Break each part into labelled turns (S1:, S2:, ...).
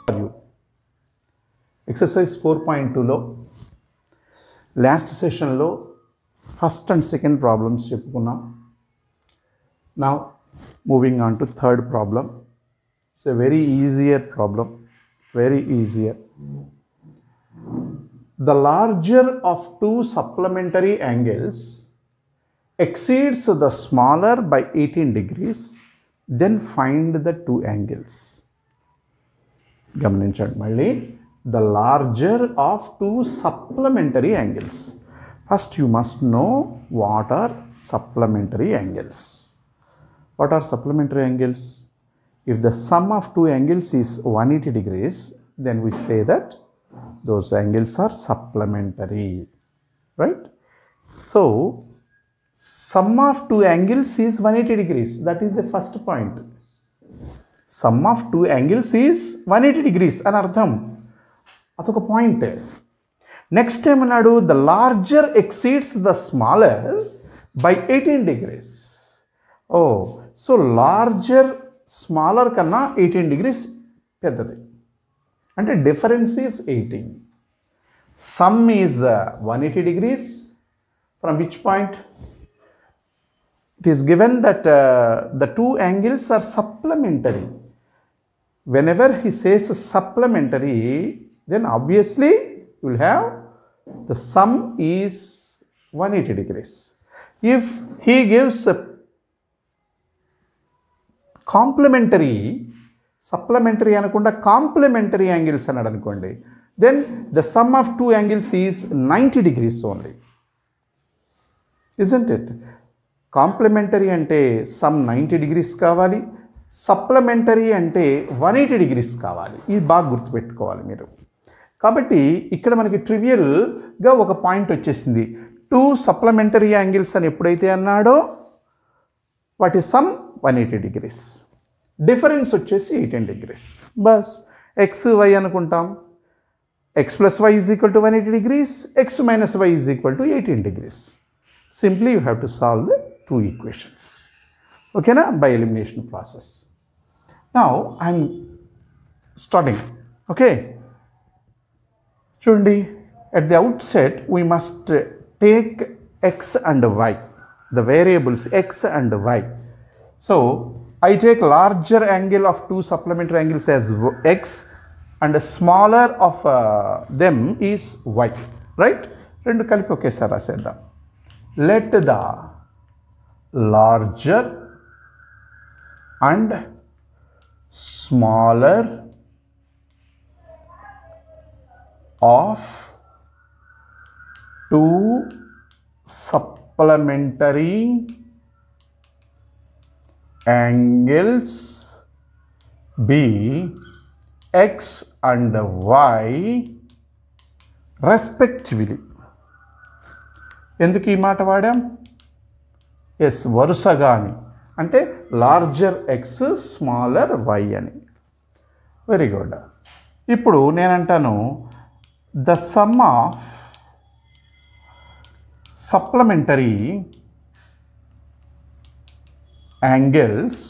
S1: You exercise four point టూలో last సెషన్లో first and second problems చెప్పుకున్నాం నా moving on to third problem it's a very easier problem very easier the larger of two supplementary angles exceeds the smaller by 18 degrees, then find the two angles. గమనించండి మళ్ళీ the larger of two supplementary angles first you must know what are supplementary angles what are supplementary angles if the sum of two angles is one eighty degrees then we say that those angles are supplementary right so sum of two angles is 180 degrees that is the first point sum of two angles is 180 degrees అని అర్థం అదొక point next ఏమన్నాడు the larger exceeds the smaller by eighteen degrees oh so larger smaller కన్నా eighteen degrees పెద్దది అంటే difference is eighteen sum is one eighty degrees from which point it is given that uh, the two angles are supplementary. Whenever he says supplementary, then obviously you will have the sum is 180 degrees. If he gives a complementary supplementary అనకుండా complementary angles అన్నాడు అనుకోండి then the sum of two angles is ninety degrees only isn't it complementary అంటే sum ninety degrees కావాలి supplementary అంటే one eighty degrees కావాలి ఇది బాగా గుర్తుపెట్టుకోవాలి మీరు కాబట్టి ఇక్కడ మనకి ట్రివియల్గా ఒక పాయింట్ వచ్చేసింది టూ సప్లిమెంటరీ యాంగిల్స్ అని ఎప్పుడైతే అన్నాడో వాటి sum one eighty degrees difference వచ్చేసి ఎయిటీన్ డిగ్రీస్ బస్ ఎక్స్ వై అనుకుంటాం x plus y is equal to one eighty degrees x minus y is equal to eighteen degrees simply you have to solve the two equations okay na by elimination process now i'm starting okay చూడండి at the outset we must take x and y the variables x and y so i take larger angle of two supplementary angles as x and smaller of uh, them is y right రెండు కలిపి ఒకేసారి రాసేద్దాం let the larger and smaller of two supplementary angles be x and y respectively ఎందుకు ఈ మాట వాడాం yes వరుసగా అని అంటే larger x smaller y అని వెరీ గుడ్ ఇప్పుడు నేనంటాను the sum of supplementary angles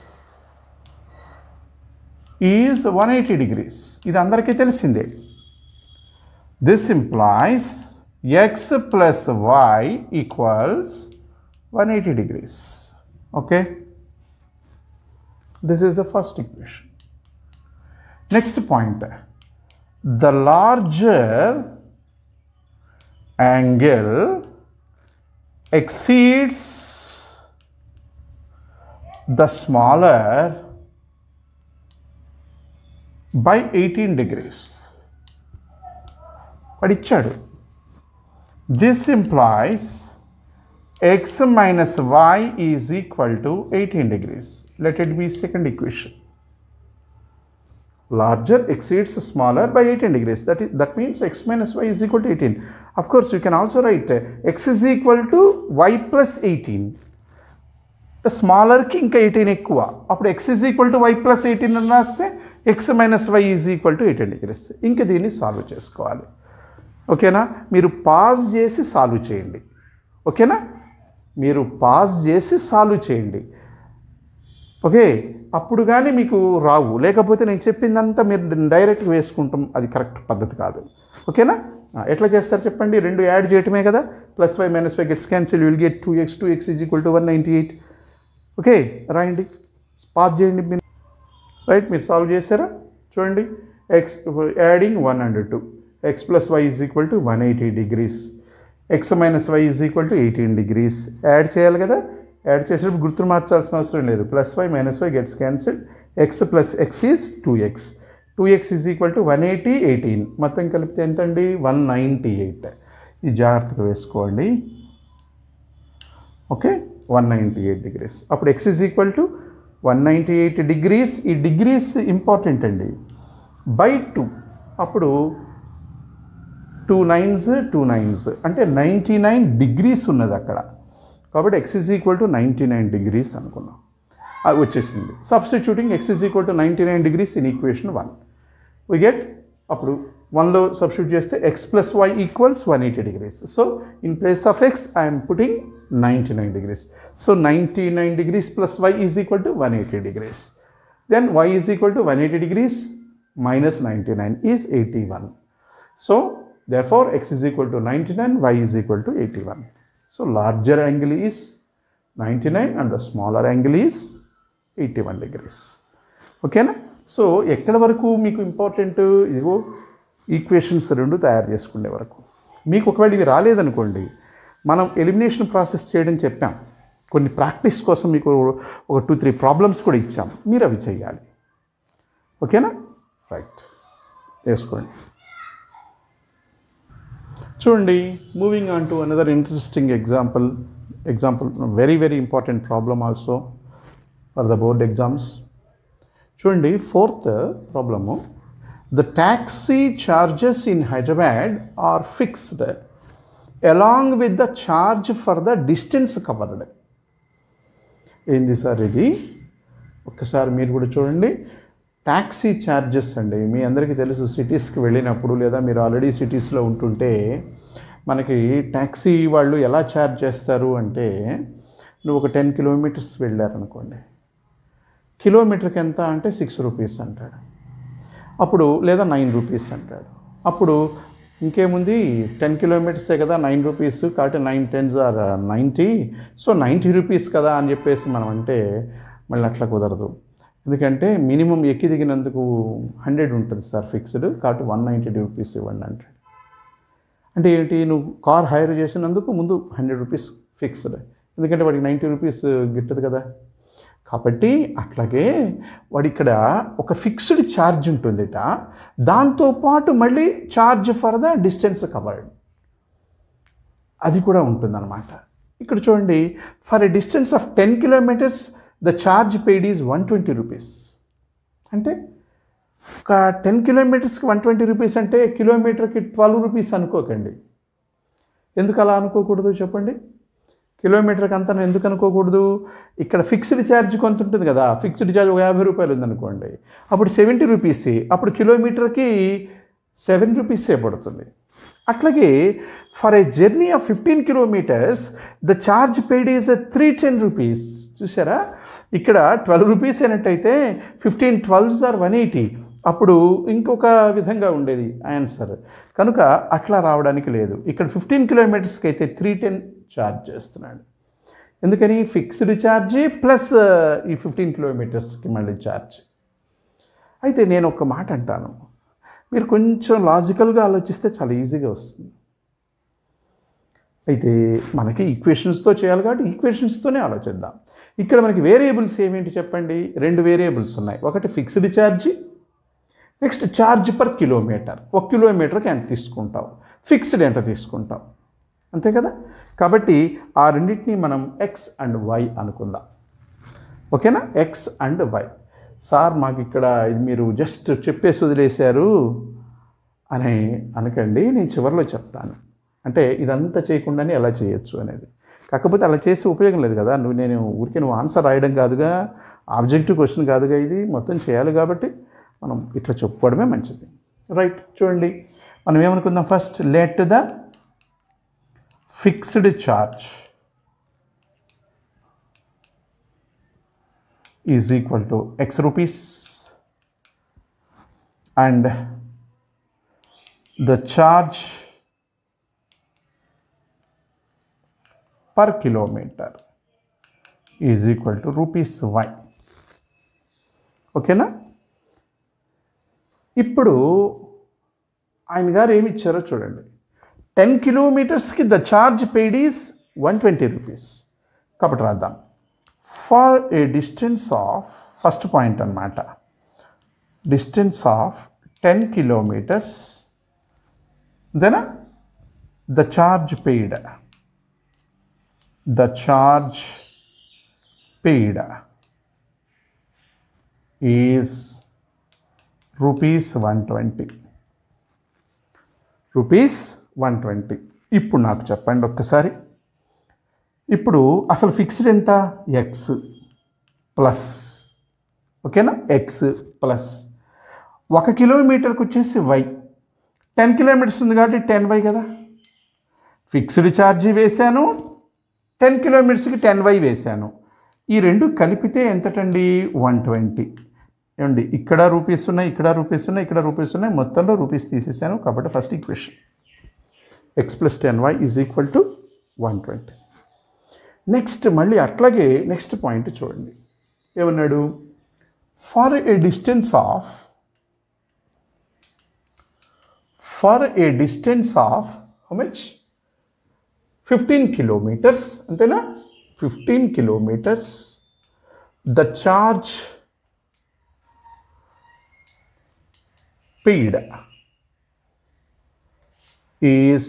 S1: is one eighty degrees ఇది అందరికీ తెలిసిందే this implies x plus y equals 180 degrees. Okay. This is the first equation. Next point. The larger angle exceeds the smaller by 18 degrees. వాడు ఇచ్చాడు This implies x minus y is equal to 18 degrees. Let it be second equation. Larger exceeds smaller by 18 degrees. That, is, that means x minus y is equal to 18. Of course, you can also write uh, x is equal to y plus 18. స్మాలర్కి ఇంకా eighteen ఎక్కువ అప్పుడు x is equal to y plus eighteen అని రాస్తే x minus y is equal to eighteen degrees ఇంకా దీన్ని solve చేసుకోవాలి ఓకేనా మీరు పాజ్ చేసి సాల్వ్ చేయండి ఓకేనా మీరు పాజ్ చేసి సాల్వ్ చేయండి ఓకే అప్పుడు కానీ మీకు రావు లేకపోతే నేను చెప్పిందంతా మీరు డైరెక్ట్గా వేసుకుంటాం అది కరెక్ట్ పద్ధతి కాదు ఓకేనా ఆ, ఎట్లా చేస్తారు చెప్పండి రెండు యాడ్ చేయటమే కదా plus five minus five gets cancel will get two x two x is equal to one ninety eight okay రాయండి పాస్ చేయండి మీరు రైట్ మీరు సాల్వ్ చేశారా చూడండి x adding one hundred two x plus y is equal to one eighty degrees x minus y is equal to eighteen degrees add చేయాలి కదా add చేసేటప్పుడు గుర్తులు మార్చాల్సిన అవసరం లేదు plus y minus y gets cancel X plus x is two x two x is equal to one eighty eighteen మొత్తం కలిపితే ఎంతండి వన్ నైంటీ ఎయిట్ ఇది జాగ్రత్తగా వేసుకోండి okay one ninety eight degrees అప్పుడు x is equal to one ninety eight degrees ఈ degrees important అండి by two అప్పుడు టూ నైన్స్ టూ నైన్స్ అంటే నైంటీ నైన్ డిగ్రీస్ ఉన్నది అక్కడ కాబట్టి x is equal to ninety nine degrees అనుకున్నాం అది వచ్చేసింది substituting x is equal to ninety nine degrees in equation one we get అప్పుడు వన్లో సబ్స్టిట్యూట్ చేస్తే x plus y equals one eighty degrees so in place of x I'm putting ninety nine degrees so ninety nine degrees plus y is equal to one eighty degrees then y is equal to one eighty degrees minus 99 is 81. So, therefore, x is equal to 99, y is equal to 81. So, larger angle is 99 and the smaller angle is 81 degrees. ఓకేనా so ఎక్కడ వరకు మీకు important ఇదిగో equations రెండు తయారు చేసుకునే వరకు మీకు ఒకవేళ ఇవి రాలేదనుకోండి మనం ఎలిమినేషన్ ప్రాసెస్ చేయడం చెప్పాం కొన్ని ప్రాక్టీస్ కోసం మీకు ఒక టూ త్రీ ప్రాబ్లమ్స్ కూడా ఇచ్చాం మీరు అవి చేయాలి ఓకేనా రైట్ వేసుకోండి చూడండి moving on to another interesting example example very very important problem also for the board exams చూడండి fourth problem the taxi charges in Hyderabad are fixed along with the charge for the distance covered ఏంది sir ఇది ఒక్కసారి మీరు కూడా చూడండి taxi charges అండి మీ అందరికీ తెలుసు సిటీస్కి వెళ్ళినప్పుడు లేదా మీరు ఆల్రెడీ సిటీస్లో ఉంటుంటే మనకి ట్యాక్సీ వాళ్ళు ఎలా ఛార్జ్ చేస్తారు అంటే నువ్వు ఒక టెన్ కిలోమీటర్స్ వెళ్ళారనుకోండి కిలోమీటర్కి ఎంత అంటే సిక్స్ రూపీస్ అంటాడు అప్పుడు లేదా నైన్ రూపీస్ అంటాడు అప్పుడు ఇంకేముంది టెన్ కిలోమీటర్సే కదా నైన్ రూపీస్ కాబట్టి nine tens are ninety so ninety rupees కదా అని చెప్పేసి మనం అంటే మళ్ళీ అట్లా కుదరదు ఎందుకంటే మినిమం ఎక్కి దిగినందుకు హండ్రెడ్ ఉంటుంది సార్ ఫిక్స్డ్ కాబట్టి వన్ నైంటీ రూపీస్ ఇవ్వండి అంటాడు అంటే ఏంటి నువ్వు కార్ హైర్ చేసినందుకు ముందు హండ్రెడ్ రూపీస్ ఫిక్స్డ్ ఎందుకంటే వాడికి నైంటీ రూపీస్ గిట్టదు కదా కాబట్టి అట్లాగే వాడి ఇక్కడ ఒక ఫిక్స్డ్ ఛార్జ్ ఉంటుందిట దాంతోపాటు మళ్ళీ charge for the distance covered అది కూడా ఉంటుందన్నమాట ఇక్కడ చూడండి for a distance of ten kilometres the charge paid is one twenty rupees అంటే ఒక టెన్ కిలోమీటర్స్కి వన్ ట్వంటీ రూపీస్ అంటే కిలోమీటర్కి ట్వెల్వ్ రూపీస్ అనుకోకండి ఎందుకు అలా అనుకోకూడదు చెప్పండి కిలోమీటర్కి అంతా ఎందుకు అనుకోకూడదు ఇక్కడ ఫిక్స్డ్ ఛార్జ్ కొంత ఉంటుంది కదా ఫిక్స్డ్ ఛార్జ్ ఒక యాభై రూపాయలు ఉందనుకోండి అప్పుడు సెవెంటీ రూపీస్ అప్పుడు కిలోమీటర్కి సెవెన్ రూపీసే పడుతుంది అట్లాగే for a journey of fifteen kilometres the charge paid is three ten rupees చూసారా ఇక్కడ ట్వెల్వ్ రూపీస్ అయినట్టయితే fifteen twelves are one eighty అప్పుడు ఇంకొక విధంగా ఉండేది ఆన్సర్ కనుక అట్లా రావడానికి లేదు ఇక్కడ ఫిఫ్టీన్ కిలోమీటర్స్కి అయితే త్రీ టెన్ ఛార్జ్ చేస్తున్నాడు ఎందుకని ఫిక్స్డ్ ఛార్జ్ ప్లస్ ఈ ఫిఫ్టీన్ కిలోమీటర్స్కి మళ్ళీ ఛార్జ్ అయితే నేను ఒక మాట అంటాను మీరు కొంచెం లాజికల్గా ఆలోచిస్తే చాలా ఈజీగా వస్తుంది అయితే మనకి ఈక్వేషన్స్తో చేయాలి కాబట్టి ఈక్వేషన్స్తోనే ఆలోచిద్దాం ఇక్కడ మనకి వేరియబుల్స్ ఏమేంటి చెప్పండి రెండు వేరియబుల్స్ ఉన్నాయి ఒకటి fixed charge next charge per kilometre ఒక కిలోమీటర్కి ఎంత తీసుకుంటావు ఫిక్స్డ్ ఎంత తీసుకుంటావు అంతే కదా కాబట్టి ఆ రెండింటిని మనం ఎక్స్ అండ్ వై అనుకుందాం ఓకేనా ఎక్స్ అండ్ వై సార్ మాకు ఇక్కడ ఇది మీరు జస్ట్ చెప్పేసి వదిలేశారు అని అనకండి నేను చివరిలో చెప్తాను అంటే ఇదంతా చేయకుండానే ఎలా చేయొచ్చు అనేది కాకపోతే అలా చేసి ఉపయోగం లేదు కదా నువ్వు నేను ఊరికే నువ్వు ఆన్సర్ రాయడం కాదుగా ఆబ్జెక్టివ్ క్వశ్చన్ కాదుగా ఇది మొత్తం చేయాలి కాబట్టి మనం ఇట్లా చెప్పుకోవడమే మంచిది రైట్ చూడండి మనం ఏమనుకుందాం first let the fixed charge is equal to x rupees and the charge per kilometre is equal to rupees y ఓకేనా ఇప్పుడు ఆయన గారు ఏమి ఇచ్చారో చూడండి టెన్ కిలోమీటర్స్కి the charge paid is one twenty rupees కాబట్టి రాద్దాం for a distance of first point అనమాట distance of ten kilometres then the charge paid the charge paid is rupees one twenty rupees one twenty ఇప్పుడు నాకు చెప్పండి ఒక్కసారి ఇప్పుడు అసలు fixed ఎంత ఎక్స్ ప్లస్ ఓకేనా ఎక్స్ ప్లస్ ఒక కిలోమీటర్కి వచ్చేసి వై టెన్ కిలోమీటర్స్ ఉంది కాబట్టి టెన్ వై కదా ఫిక్స్డ్ ఛార్జీ వేశాను టెన్ కిలోమీటర్స్కి టెన్ వై వేశాను ఈ రెండు కలిపితే ఎంతటండి వన్ ట్వంటీ ఏమండి ఇక్కడ రూపీస్ ఉన్నాయి ఇక్కడ రూపీస్ ఉన్నాయి ఇక్కడ రూపీస్ ఉన్నాయి మొత్తంలో రూపీస్ తీసేసాను కాబట్టి first equation x plus ten y is equal to one twenty next మళ్ళీ అట్లాగే నెక్స్ట్ పాయింట్ చూడండి ఏమన్నాడు for a distance of for a distance of how much fifteen kilometres అంతేనా fifteen kilometres the charge paid is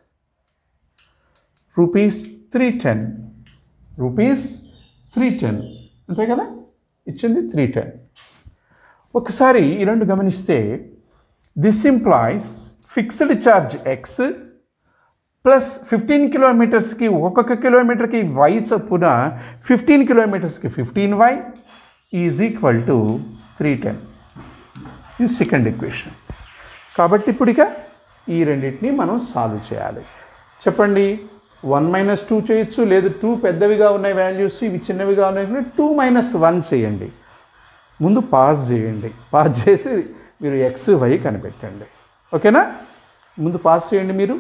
S1: rupees three ten rupees three ten అంతే కదా ఇచ్చింది three ten ఒకసారి ఈ రెండు గమనిస్తే this implies fixed charge x plus fifteen కిలోమీటర్స్కి ఒక్కొక్క కిలోమీటర్కి వై చొప్పున fifteen కిలోమీటర్స్కి fifteen y is equal to three ten ఇది సెకండ్ ఈక్వేషన్ కాబట్టి ఇప్పుడు ఇక ఈ రెండింటిని మనం సాల్వ్ చేయాలి చెప్పండి వన్ మైనస్ టూ చేయొచ్చు లేదు టూ పెద్దవిగా ఉన్నాయి వాల్యూస్ ఇవి చిన్నవిగా ఉన్నాయి టూ మైనస్ వన్ చేయండి ముందు పాస్ చేయండి పాస్ చేసి మీరు ఎక్స్ వై కనిపెట్టండి ఓకేనా ముందు పాస్ చేయండి మీరు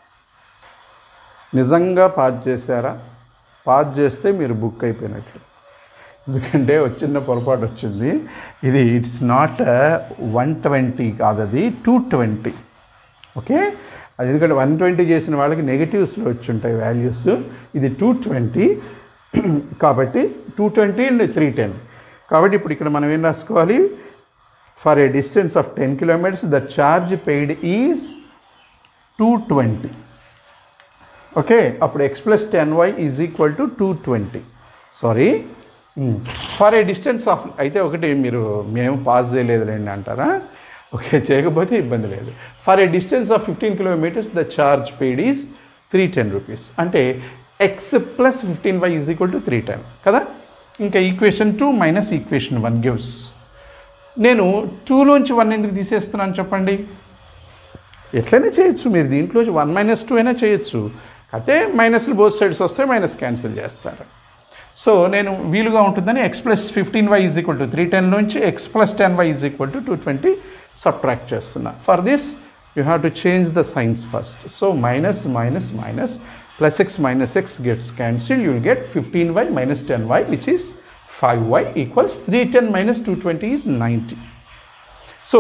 S1: నిజంగా పాస్ చేశారా పాస్ చేస్తే మీరు బుక్ అయిపోయినట్లు ఎందుకంటే వచ్చిన పొరపాటు వచ్చింది ఇది ఇట్స్ నాట్ వన్ ట్వంటీ కాదు అది టూ ట్వంటీ ఓకే అది ఎందుకంటే వన్ ట్వంటీ చేసిన వాళ్ళకి నెగిటివ్స్లో వచ్చి ఉంటాయి వాల్యూస్ ఇది టూ ట్వంటీ కాబట్టి two twenty and three ten కాబట్టి ఇప్పుడు ఇక్కడ మనం ఏం రాసుకోవాలి for a distance of ten kilometres the charge paid is two twenty okay అప్పుడు x plus ten y is equal to two twenty sorry for a distance of అయితే ఒకటి మీరు మేము పాస్ చేయలేదులేండి అంటారా ఓకే చేయకపోతే ఇబ్బంది లేదు for a distance of fifteen kilometres the charge paid is three ten rupees అంటే x plus fifteen y is equal to three ten కదా ఇంకా equation two minus equation one gives నేను టూలోంచి వన్ ఎందుకు తీసేస్తున్నాను చెప్పండి ఎట్లయినా చేయొచ్చు మీరు దీంట్లో వన్ మైనస్ టూ అయినా చేయొచ్చు అయితే మైనస్లు బోత్ సైడ్స్ వస్తే మైనస్ క్యాన్సిల్ చేస్తారు సో నేను వీలుగా ఉంటుందని x plus fifteen y is equal to three ten నుంచి x plus ten y is equal to two twenty subtract చేస్తున్నా for this you have to change the signs first so minus minus minus plus x minus x gets cancel you get fifteen y minus ten y which is five y equals three ten minus two twenty is ninety so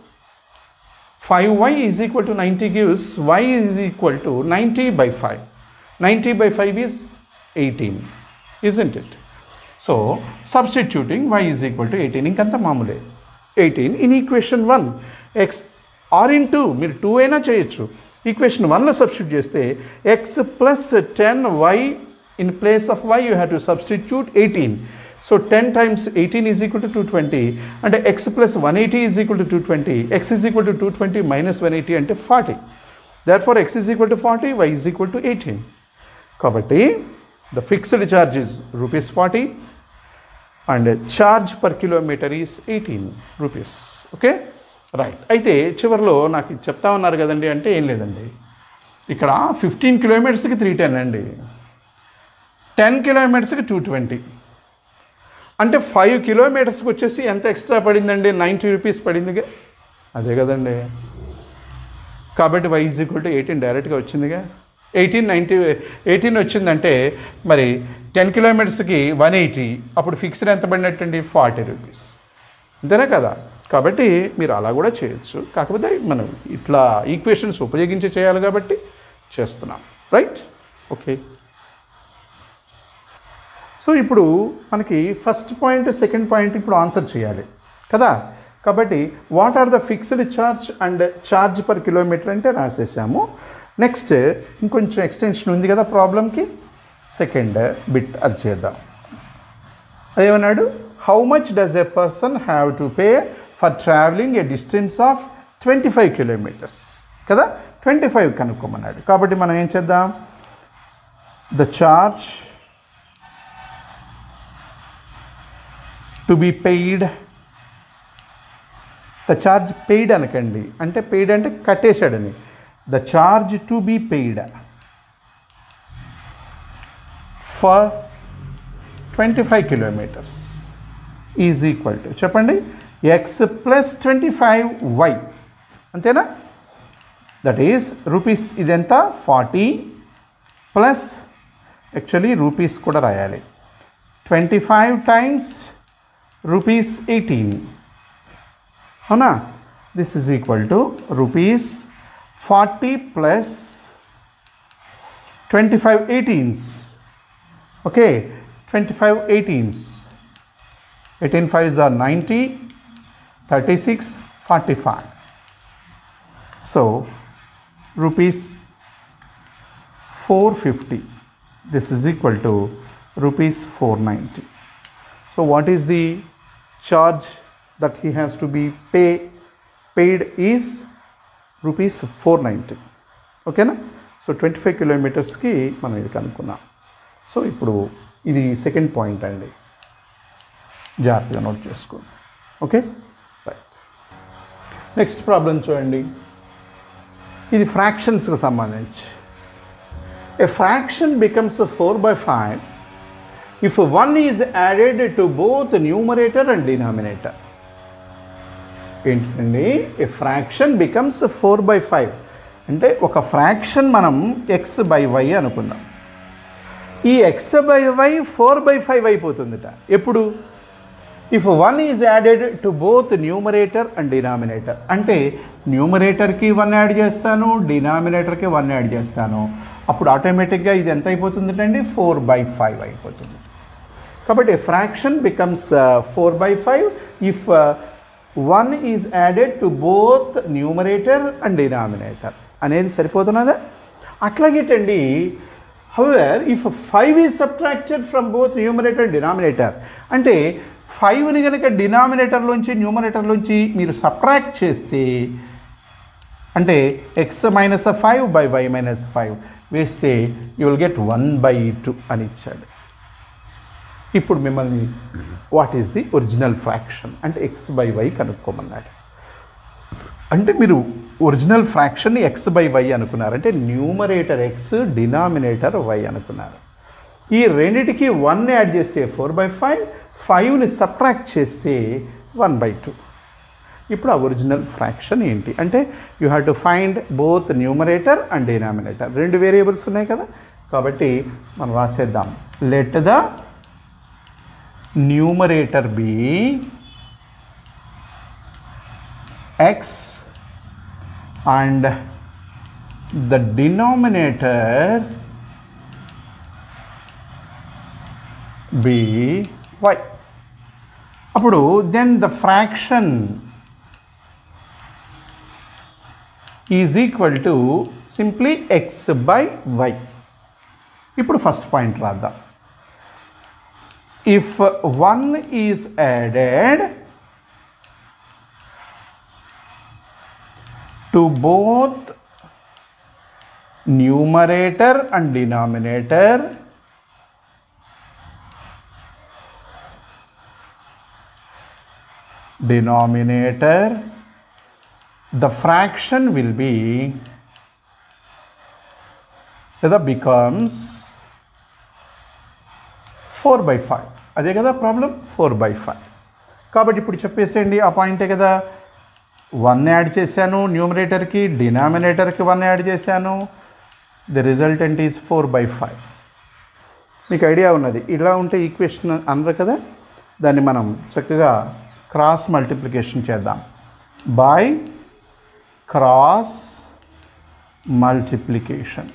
S1: 5y is equal to 90 gives y is equal to 90 by 5. 90 by 5 is 18, isn't it? So, substituting y is equal to 18, ఇంకంత మామూలే 18 in equation 1, x or in 2, మీరు 2 అయినా చేయొచ్చు equation వన్లో substitute చేస్తే x plus ten y in place of y you have to substitute eighteen so ten times eighteen is equal to two twenty అంటే x plus one eighty is equal to two twenty x is equal to two twenty minus one eighty అంటే forty therefore x is equal to forty y is equal to eighteen కాబట్టి the fixed charge is rupees forty and charge per kilometre is eighteen rupees okay right అయితే చివరిలో నాకు ఇది చెప్తా ఉన్నారు కదండి అంటే ఏం లేదండి ఇక్కడ ఫిఫ్టీన్ కిలోమీటర్స్కి త్రీ టెన్ అండి టెన్ కిలోమీటర్స్కి టూ ట్వంటీ అంటే ఫైవ్ కిలోమీటర్స్కి వచ్చేసి ఎంత ఎక్స్ట్రా పడిందండి నైంటీ రూపీస్ పడిందిగా అదే కదండి కాబట్టి y is equal to eighteen డైరెక్ట్గా వచ్చిందిగా ఎయిటీన్ నైంటీ ఎయిటీన్ వచ్చిందంటే మరి టెన్ కిలోమీటర్స్కి వన్ ఎయిటీ అప్పుడు ఫిక్స్డ్ ఎంత పడినట్టండి ఫార్టీ రూపీస్ అంతేనా కదా కాబట్టి మీరు అలా కూడా చేయొచ్చు కాకపోతే మనం ఇట్లా ఈక్వేషన్స్ ఉపయోగించి చేయాలి కాబట్టి చేస్తున్నాం రైట్ ఓకే సో ఇప్పుడు మనకి ఫస్ట్ పాయింట్ సెకండ్ పాయింట్ ఇప్పుడు ఆన్సర్ చేయాలి కదా కాబట్టి what are the fixed charge and charge per kilometre అంటే రాసేసాము నెక్స్ట్ ఇంకొంచెం ఎక్స్టెన్షన్ ఉంది కదా ప్రాబ్లంకి సెకండ్ బిట్ అది చేద్దాం అదేమన్నాడు how much does a person have to pay for travelling a distance of twenty five kilometres కదా ట్వంటీ ఫైవ్ కనుక్కోమన్నాడు కాబట్టి మనం ఏం చేద్దాం the charge to be paid the charge paid అనకండి అంటే పెయిడ్ అంటే కట్టేశాడని the charge to be paid for twenty five kilometres is equal to చెప్పండి x plus twenty five y అంతేనా దట్ ఈస్ రూపీస్ ఇదెంత ఫార్టీ ప్లస్ యాక్చువల్లీ రూపీస్ కూడా రాయాలి twenty five times rupees eighteen అవునా this is equal to rupees forty plus twenty five eighteens okay twenty five eighteens eighteen fives are ninety thirty six forty five so rupees four fifty this is equal to rupees four ninety so what is the charge that he has to be pay paid is rupees four ninety ఓకేనా so twenty five కిలోమీటర్స్కి మనం ఇది కనుక్కున్నాం so ఇప్పుడు ఇది second point అండి జాగ్రత్తగా note చేసుకోండి okay right next problem చూడండి ఇది ఫ్రాక్షన్స్కి సంబంధించి ఏ fraction becomes four by five if 1 is added to both numerator and denominator ఏంటండి ఏ fraction becomes four by five అంటే ఒక ఫ్రాక్షన్ మనం ఎక్స్ బై వై అనుకుందాం ఈ x by y four by five అయిపోతుందిట ఎప్పుడు if one is added to both numerator and denominator అంటే న్యూమరేటర్కి వన్ యాడ్ చేస్తాను డినామినేటర్కి వన్ యాడ్ చేస్తాను అప్పుడు ఆటోమేటిక్గా ఇది ఎంత అయిపోతుందండి ఫోర్ బై ఫైవ్ అయిపోతుంది కాబట్టి fraction becomes four by five if one is added to both numerator and denominator అనేది సరిపోతున్నదా అట్లాగేటండి however if five is subtracted from both numerator and denominator అంటే ఫైవ్ని కనుక డినామినేటర్లోంచి న్యూమరేటర్లోంచి మీరు సబ్ట్రాక్ట్ చేస్తే అంటే x minus five by y minus five వేస్తే you will get one by two అని ఇచ్చాడు ఇప్పుడు మిమ్మల్ని what is the original fraction అంటే ఎక్స్ బై వై కనుక్కోమన్నాడు అంటే మీరు original fraction x by y అనుకున్నారు అంటే న్యూమరేటర్ ఎక్స్ డినామినేటర్ వై అనుకున్నారు ఈ రెండిటికి వన్ యాడ్ చేస్తే ఫోర్ బై ఫైవ్ ఫైవ్ని సబ్ట్రాక్ట్ చేస్తే వన్ బై టూ ఇప్పుడు ఆ ఒరిజినల్ ఫ్రాక్షన్ ఏంటి అంటే you have to find both numerator and denominator రెండు వేరియబుల్స్ ఉన్నాయి కదా కాబట్టి మనం రాసేద్దాం let the numerator be x and the denominator be y అప్పుడు then the fraction is equal to simply x by y ఇప్పుడు ఫస్ట్ పాయింట్ రాద్దాం if 1 is added to both numerator and denominator denominator the fraction will be that becomes 4 by 5 అదే కదా problem four by five కాబట్టి ఇప్పుడు చెప్పేసేయండి ఆ పాయింటే కదా వన్ యాడ్ చేశాను న్యూమరేటర్కి డినామినేటర్కి వన్ యాడ్ చేశాను the resultant is four by five మీకు ఐడియా ఉన్నది ఇలా ఉంటే ఈక్వేషన్ అనరు కదా దాన్ని మనం చక్కగా క్రాస్ మల్టిప్లికేషన్ చేద్దాం by cross multiplication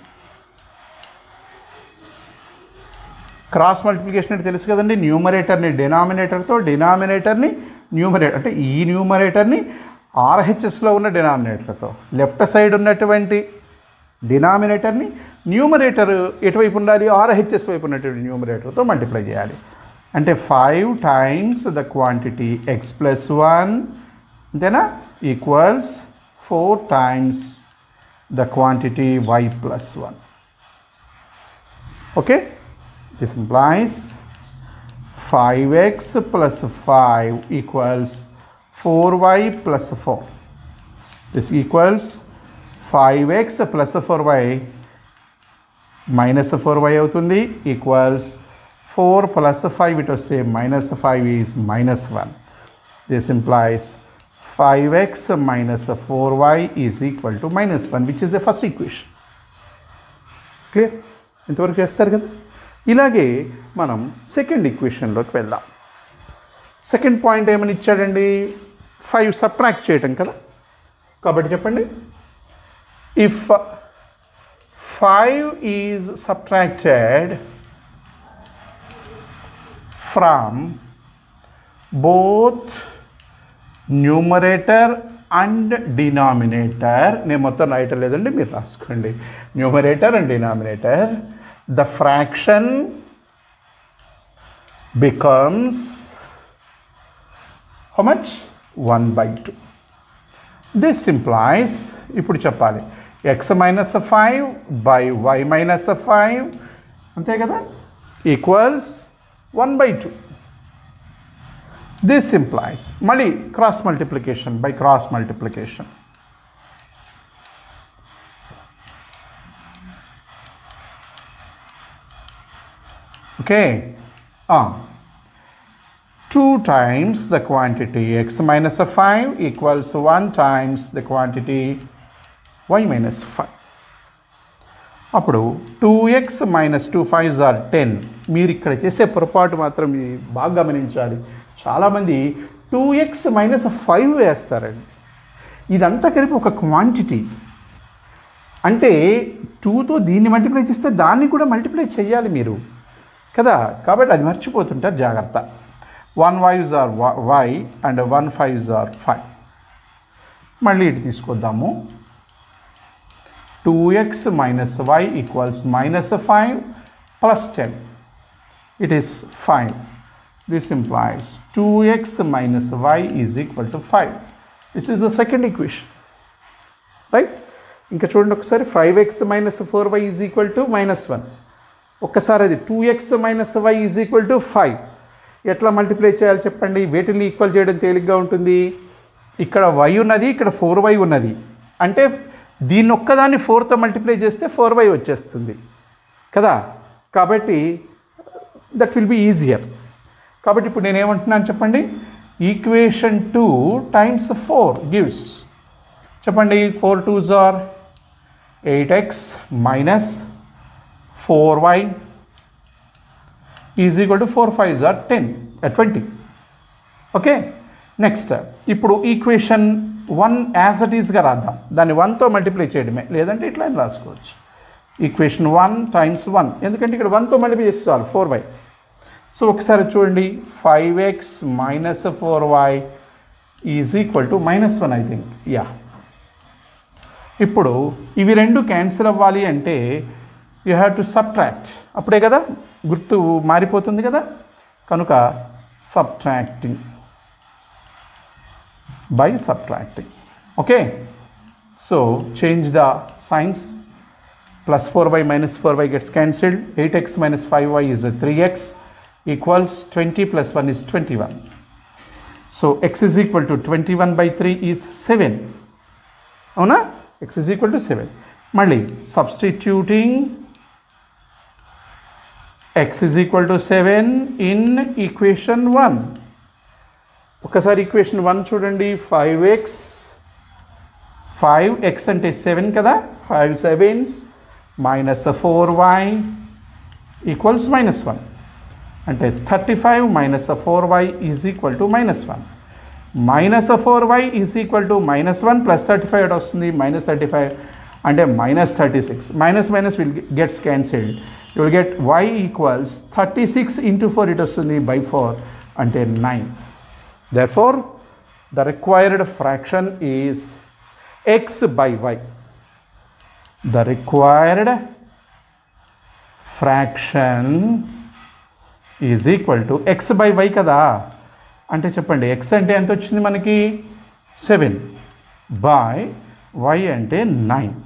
S1: cross multiplication అంటే తెలుసు కదండి న్యూమరేటర్ని డినామినేటర్తో డినామినేటర్ని న్యూమరేటర్ అంటే ఈ న్యూమరేటర్ని ఆర్హెచ్ఎస్లో ఉన్న డినామినేటర్తో లెఫ్ట్ సైడ్ ఉన్నటువంటి డినామినేటర్ని న్యూమరేటర్ ఎటువైపు ఉండాలి ఆర్హెచ్ఎస్ వైపు ఉన్నటువంటి న్యూమరేటర్తో మల్టిప్లై చేయాలి అంటే five times the quantity x plus one అంతేనా equals four times the quantity y plus one okay this implies 5x plus 5 equals 4y plus 4. This equals 5x plus 4y minus 4y అవుతుంది equals four plus five ఇటు వస్తే minus five is minus one this implies five x minus four y is equal to minus one which is the first equation clear ఇంతవరకు చేస్తారు కదా ఇలాగే మనం second ఈక్వేషన్లోకి వెళ్దాం second point ఏమని ఇచ్చాడండి ఫైవ్ సబ్ట్రాక్ట్ చేయటం కదా కాబట్టి చెప్పండి if five is subtracted from both numerator and denominator నేను మొత్తం రాయటం లేదండి మీరు రాసుకోండి numerator and denominator the fraction becomes how much 1 by 2 this implies ఇప్పుడు చెప్పాలి x minus five by y minus five అంతే కదా equals one by two this implies మళ్ళీ cross multiplication by cross multiplication okay two times the quantity x minus five equals one times the quantity y minus five అప్పుడు two x minus two five are ten మీరు ఇక్కడ చేసే పొరపాటు మాత్రం ఇది బాగా గమనించాలి చాలామంది టూ ఎక్స్ మైనస్ ఫైవ్ వేస్తారండి ఇదంతా కలిపి ఒక క్వాంటిటీ అంటే టూతో దీన్ని మల్టిప్లై చేస్తే దాన్ని కూడా మల్టిప్లై చేయాలి మీరు కదా కాబట్టి అది మర్చిపోతుంటారు జాగ్రత్త one wives are y and one fives are five మళ్ళీ ఇటు తీసుకొద్దాము two x minus y equals minus five plus ten it is five this implies two x minus y is equal to five this is the second equation right ఇంకా చూడండి ఒకసారి five x minus four y is equal to minus one ఒక్కసారి అది two x minus y is equal to five ఎట్లా multiply చేయాలి చెప్పండి వేటిని equal చేయడం తేలిగ్గా ఉంటుంది ఇక్కడ వై ఉన్నది ఇక్కడ ఫోర్ వై ఉన్నది అంటే దీన్ని ఒక్కదాన్ని ఫోర్తో మల్టిప్లై చేస్తే ఫోర్ వై వచ్చేస్తుంది కదా కాబట్టి దట్ విల్ బి ఈజియర్ కాబట్టి ఇప్పుడు నేనేమంటున్నాను చెప్పండి equation two times four gives చెప్పండి ఫోర్ టూ జార్ eight x minus four y is equal to four five జార్ టెన్ ట్వంటీ ఓకే నెక్స్ట్ ఇప్పుడు ఈక్వేషన్ వన్ యాజ్ ఇట్ ఈస్గా రాద్దాం దాన్ని వన్తో మల్టిప్లై చేయడమే లేదంటే ఇట్లా అని రాసుకోవచ్చు ఈక్వేషన్ వన్ టైమ్స్ వన్ ఎందుకంటే ఇక్కడ వన్తో మల్టిప్లై చేస్తే చాలు ఫోర్ వై సో ఒకసారి చూడండి five x minus four y is equal to minus one I think yeah ఇప్పుడు ఇవి రెండు క్యాన్సిల్ అవ్వాలి అంటే యూ హ్యావ్ టు సబ్ట్రాక్ట్ అప్పుడే కదా గుర్తు మారిపోతుంది కదా కనుక subtracting by subtracting okay so change the signs plus 4y minus 4y gets cancelled 8x minus 5y is a 3x equals 20 plus 1 is 21 so x is equal to 21 by 3 is 7 అవునా x is equal to 7 మళ్ళీ substituting x is equal to seven in equation one ఒకసారి equation one చూడండి five x five x అంటే seven కదా five sevens minus four y equals minus one అంటే thirty five minus four y is equal to minus one minus four y is equal to minus one plus thirty five వస్తుంది minus thirty five అంటే minus thirty six minus minus will gets cancelled you will get why equals thirty six into four it వస్తుంది by four అంటే nine therefore the required fraction is x by y the required fraction is equal to x by y కదా అంటే చెప్పండి x అంటే ఎంత వచ్చింది మనకి seven by y అంటే నైన్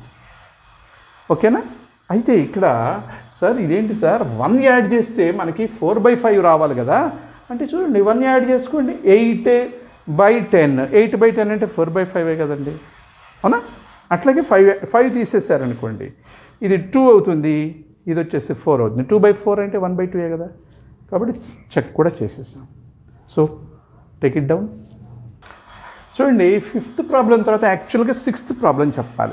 S1: ఓకేనా అయితే ఇక్కడ సార్ ఇదేంటి సార్ వన్ యాడ్ చేస్తే మనకి ఫోర్ బై ఫైవ్ రావాలి కదా అంటే చూడండి వన్ యాడ్ చేసుకోండి eight by ten eight by ten అంటే ఫోర్ బై ఫైవే కదండి అవునా అట్లాగే ఫైవ్ ఫైవ్ తీసేసారనుకోండి ఇది టూ అవుతుంది ఇది వచ్చేసి ఫోర్ అవుతుంది టూ బై ఫోర్ అంటే వన్ బై టూయే కదా కాబట్టి చెక్ కూడా చేసేసాం సో టేక్ ఇట్ డౌన్ చూడండి ఫిఫ్త్ ప్రాబ్లం తర్వాత యాక్చువల్గా సిక్స్త్ ప్రాబ్లం చెప్పాలి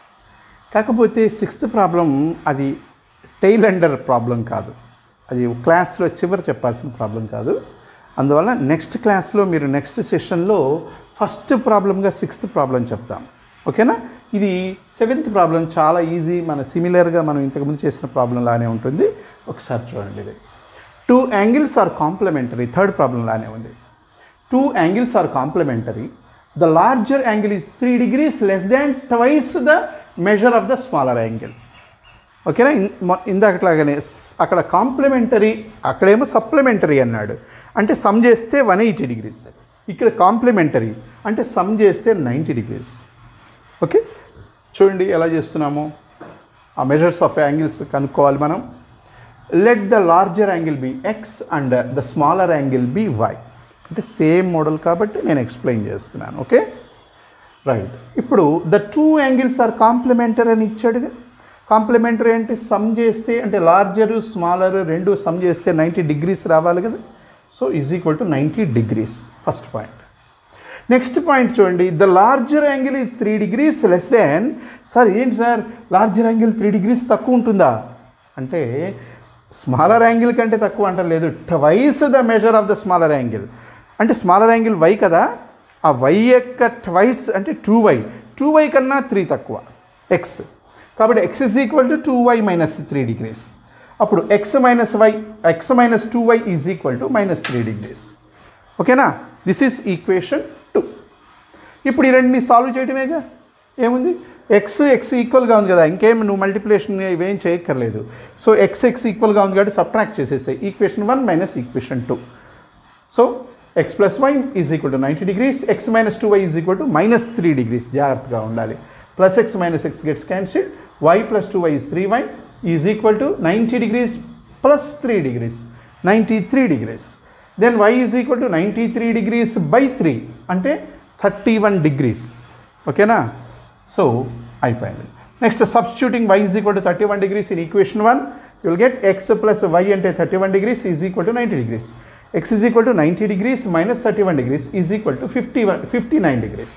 S1: కాకపోతే సిక్స్త్ ప్రాబ్లం అది టైల్ అండర్ ప్రాబ్లం కాదు అది క్లాస్లో చివరి చెప్పాల్సిన ప్రాబ్లం కాదు అందువల్ల నెక్స్ట్ క్లాస్లో మీరు నెక్స్ట్ సెషన్లో ఫస్ట్ ప్రాబ్లంగా సిక్స్త్ ప్రాబ్లం చెప్తాం ఓకేనా ఇది సెవెంత్ ప్రాబ్లం చాలా ఈజీ మన సిమిలర్గా మనం ఇంతకుముందు చేసిన ప్రాబ్లం లానే ఉంటుంది ఒకసారి చూడండి ఇది two angles are complementary third problem లానే ఉంది two angles are complementary the larger angle is three degrees less than twice the measure of the smaller angle ఓకేనా ఇన్- మొ- ఇందాకట్లాగానే స్- అక్కడ కాంప్లిమెంటరీ అక్కడేమో సప్లిమెంటరీ అన్నాడు అంటే సమ్ చేస్తే వన్ ఎయిటీ డిగ్రీస్ ఇక్కడ కాంప్లిమెంటరీ అంటే సమ్ చేస్తే నైంటీ డిగ్రీస్ ఓకే చూడండి ఎలా చేస్తున్నాము ఆ మెజర్స్ ఆఫ్ యాంగిల్స్ కనుక్కోవాలి మనం let the larger angle be x and the smaller angle be y అంటే సేమ్ మోడల్ కాబట్టి నేను ఎక్స్ప్లెయిన్ చేస్తున్నాను ఓకే రైట్ ఇప్పుడు the two angles are complementary అని ఇచ్చాడుగా కాంప్లిమెంటరీ అంటే సమ్ చేస్తే అంటే లార్జర్ స్మాలర్ రెండు సమ్ చేస్తే నైంటీ డిగ్రీస్ రావాలి కదా so is equal to ninety degrees first point next point చూడండి the larger angle is three degrees less than sir ఏంటి sir larger angle three degrees తక్కువ ఉంటుందా అంటే స్మాలర్ యాంగిల్ కంటే తక్కువ అంటలేదు twice the measure of the smaller angle అంటే smaller angle y కదా ఆ వై యొక్క ట్వైస్ అంటే టూ వై టూ వై కన్నా త్రీ తక్కువ ఎక్స్ కాబట్టి x is equal to two y minus three degrees అప్పుడు x minus why X minus two y is equal to minus three degrees ఓకేనా this is equation two ఇప్పుడు ఈ రెండుని solve చేయటమేగా ఏముంది X X ఈక్వల్గా ఉంది కదా ఇంకేం నువ్వు మల్టిప్లికేషన్ ఇవేం చేయక్కర్లేదు సో ఎక్స్ ఎక్స్ ఈక్వల్గా ఉంది కాబట్టి సబ్ట్రాక్ట్ చేసేసాయి equation one minus equation two so x plus y is equal to ninety degrees x minus two y is equal to minus three degrees జాగ్రత్తగా ఉండాలి plus x minus x gets cancelled y plus two y is three y is equal to ninety degrees plus three degrees ninety three degrees then y is equal to ninety three degrees by three అంటే thirty one degrees ఓకేనా so అయిపోయింది next substituting y is equal to thirty one degrees in equation one you will get x plus y అంటే thirty one degrees is equal to ninety degrees x is equal to ninety degrees minus thirty one degrees is equal to fifty one fifty nine degrees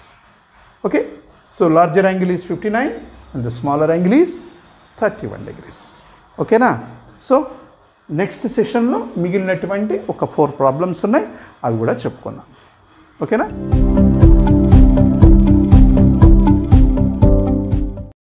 S1: okay so larger angle is fifty nine and the smaller angle is thirty one degrees ఓకేనా so next సెషన్లో మిగిలినటువంటి ఒక four problems ఉన్నాయి అవి కూడా చెప్పుకుందాం ఓకేనా